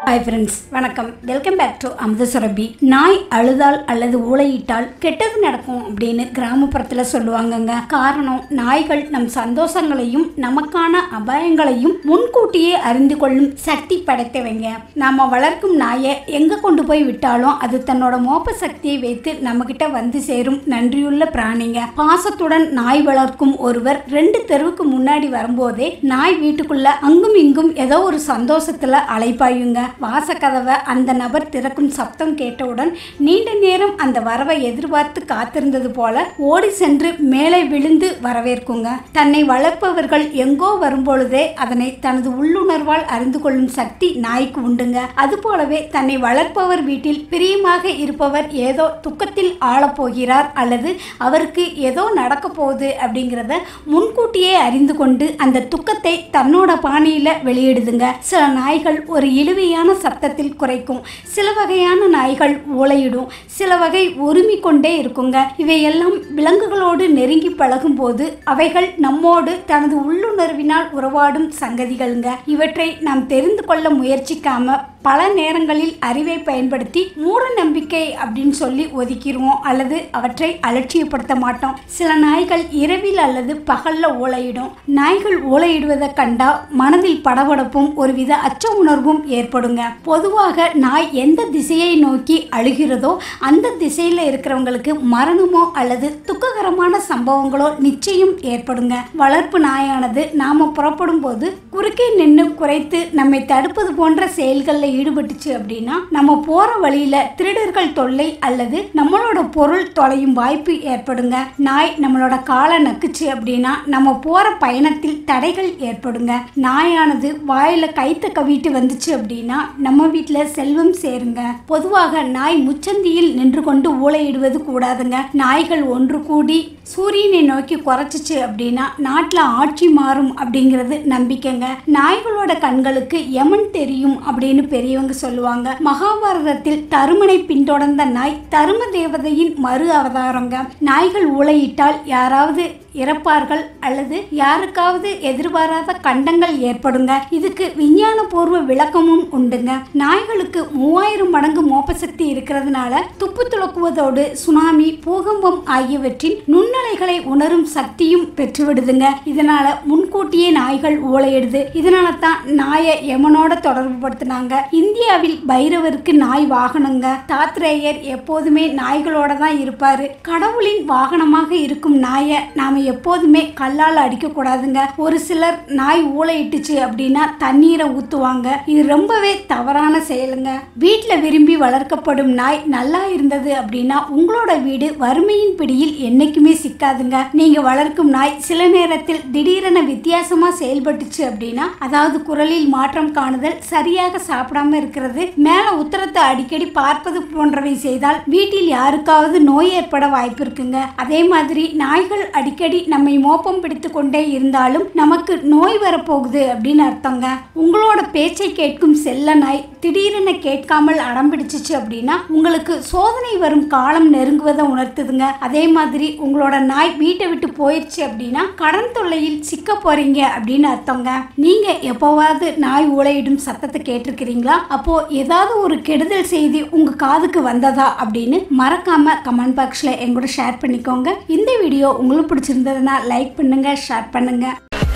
hi friends வணக்கம் welcome back to Amudhasurabhi நாய் அழுதால் அல்லது ஊளையிட்டால் கெட்டது நடக்கும் அப்படின்னு கிராமப்புறத்தில் சொல்லுவாங்கங்க காரணம் நாய்கள் நம் சந்தோஷங்களையும் நமக்கான அபாயங்களையும் முன்கூட்டியே அறிந்து கொள்ளும் சக்தி படைத்தவைங்க நாம வளர்க்கும் நாயை எங்க கொண்டு போய் விட்டாலும் அது தன்னோட மோப்ப சக்தியை வைத்து நம்மகிட்ட வந்து சேரும் நன்றியுள்ள பிராணிங்க பாசத்துடன் நாய் வளர்க்கும் ஒருவர் ரெண்டு தெருவுக்கு முன்னாடி வரும்போதே நாய் வீட்டுக்குள்ள அங்கும் இங்கும் ஏதோ ஒரு சந்தோஷத்துல அலைப்பாயுங்க வாசக்கதவை அந்த நபர் திறக்கும் சப்தம் கேட்டவுடன் நீண்ட நேரம் அந்த வரவை எதிர்பார்த்து காத்திருந்தது போல ஓடி சென்று மேலே விழுந்து வரவேற்குங்க தன்னை வளர்ப்பவர்கள் எங்கோ வரும்பொழுதே அதனை தனது உள்ளுணர்வால் அறிந்து கொள்ளும் சக்தி நாய்க்கு உண்டுங்க அதுபோலவே தன்னை வளர்ப்பவர் வீட்டில் பிரியமாக இருப்பவர் ஏதோ துக்கத்தில் ஆளப்போகிறார் அல்லது அவருக்கு ஏதோ நடக்க போகுது அப்படிங்கிறத முன்கூட்டியே அறிந்து கொண்டு அந்த துக்கத்தை தன்னோட பாணியில வெளியிடுதுங்க சில நாய்கள் ஒரு இழுவையான சத்தத்தில் குறைக்கும் சில வகையான நாய்கள் ஓலையிடும் சில வகை உரிமை கொண்டே இருக்குங்க இவையெல்லாம் விலங்குகளோடு நெருங்கி பழகும் போது அவைகள் நம்மோடு தனது உள்ளுணர்வினால் உறவாடும் சங்கதிகள்ங்க இவற்றை நாம் தெரிந்து கொள்ள முயற்சிக்காம பல நேரங்களில் அறிவை பயன்படுத்தி மூட நம்பிக்கை அப்படின்னு சொல்லி ஒதுக்கிடுவோம் அல்லது அவற்றை அலட்சியப்படுத்த மாட்டோம் சில நாய்கள் இரவில் அல்லது பகல்ல ஓலையிடும் நாய்கள் ஓலையிடுவதை கண்டா மனதில் படபடப்பும் ஒருவித அச்ச உணர்வும் ஏற்படுங்க பொதுவாக நாய் எந்த திசையை நோக்கி அழுகிறதோ அந்த திசையில் இருக்கிறவங்களுக்கு மரணமோ அல்லது துக்ககரமான சம்பவங்களோ நிச்சயம் ஏற்படுங்க வளர்ப்பு நாயானது நாம புறப்படும் போது குறுக்கே நின்று குறைத்து நம்மை தடுப்பது போன்ற செயல்களில் ஈடுபட்டுச்சு அப்படின்னா நம்ம போற வழியில திருடர்கள் தொல்லை அல்லது நம்மளோட பொருள் தொலையும் வாய்ப்பு ஏற்படுங்க நாய் நம்மளோட காலை நக்குச்சு அப்படின்னா நம்ம போற பயணத்தில் தடைகள் ஏற்படுங்க நாயானது வாயில கைத்த கவிட்டு வந்துச்சு அப்படின்னா நம்ம வீட்டில் செல்வம் சேருங்க பொதுவாக நாய் முச்சந்தியில் நின்று கொண்டு ஊளையிடுவது கூடாதுங்க நாய்கள் ஒன்று கூடி சூரியனை நோக்கி குறைச்சிச்சு அப்படின்னா நாட்டில் ஆட்சி மாறும் அப்படிங்கிறது நம்பிக்கைங்க நாய்களோட கண்களுக்கு யமன் தெரியும் அப்படின்னு பெரியவங்க சொல்லுவாங்க மகாபாரதத்தில் தருமனை பின்தொடர்ந்த நாய் தரும தேவதையின் மறு அவதாரங்க நாய்கள் ஊளையிட்டால் யாராவது இறப்பார்கள் அல்லது யாருக்காவது எதிர்பாராத கண்டங்கள் ஏற்படுங்க இதுக்கு விஞ்ஞான பூர்வ விளக்கமும் உண்டுங்க நாய்களுக்கு மூவாயிரம் மடங்கு மோப்ப சக்தி இருக்கிறதுனால துப்பு துளக்குவதோடு சுனாமி பூகம்பம் ஆகியவற்றின் நுண்ணலைகளை உணரும் சக்தியும் பெற்றுவிடுதுங்க இதனால முன்கூட்டியே நாய்கள் ஓலையிடுது இதனால தான் நாயை யமனோட தொடர்பு படுத்தினாங்க இந்தியாவில் பைரவருக்கு நாய் வாகனங்க தாத்ரேயர் எப்போதுமே நாய்களோட தான் இருப்பாரு கடவுளின் வாகனமாக இருக்கும் நாயை நாம எப்போதுமே கல்லால் அடிக்கக்கூடாதுங்க ஒரு சிலர் நாய் ஊளையிட்டுச்சு அப்படின்னா தண்ணீரை ஊற்றுவாங்க இது ரொம்பவே தவறான செயலுங்க வீட்டில் விரும்பி வளர்க்கப்படும் நாய் நல்லா இருந்தது அப்படின்னா உங்களோட வீடு வறுமையின் பிடியில் என்னைக்குமே சிக்காதுங்க நீங்க வளர்க்கும் நாய் சில நேரத்தில் திடீரென வித்தியாசமா செயல்பட்டுச்சு அப்படின்னா அதாவது குரலில் மாற்றம் காணுதல் சரியாக சாப்பிடாம இருக்கிறது மேல உத்தரத்தை அடிக்கடி பார்ப்பது போன்றவை செய்தால் வீட்டில் யாருக்காவது நோய் ஏற்பட வாய்ப்பு இருக்குங்க அதே மாதிரி நாய்கள் அடிக்கடி நம்மை மோப்பம் பிடித்து கொண்டே இருந்தாலும் நமக்கு நோய் வரப்போகுது அப்படின்னு அர்த்தங்க உங்களோட பேச்சை கேட்கும் செல்ல நாய் திடீரென கேட்காமல் அடம் பிடிச்சிச்சு அப்படின்னா உங்களுக்கு சோதனை வரும் காலம் நெருங்குவதை உணர்த்துதுங்க அதே மாதிரி உங்களோட நாய் வீட்டை விட்டு போயிடுச்சு அப்படின்னா கடன் தொல்லையில் சிக்க போறீங்க அப்படின்னு அர்த்தங்க நீங்க எப்போவாவது நாய் ஊழையிடும் சத்தத்தை கேட்டிருக்கிறீங்களா அப்போ ஏதாவது ஒரு கெடுதல் செய்தி உங்க காதுக்கு வந்ததா அப்படின்னு மறக்காம கமெண்ட் பாக்ஸ்ல எங்கூட ஷேர் பண்ணிக்கோங்க இந்த வீடியோ உங்களுக்கு பிடிச்சிருந்ததுன்னா லைக் பண்ணுங்க ஷேர் பண்ணுங்க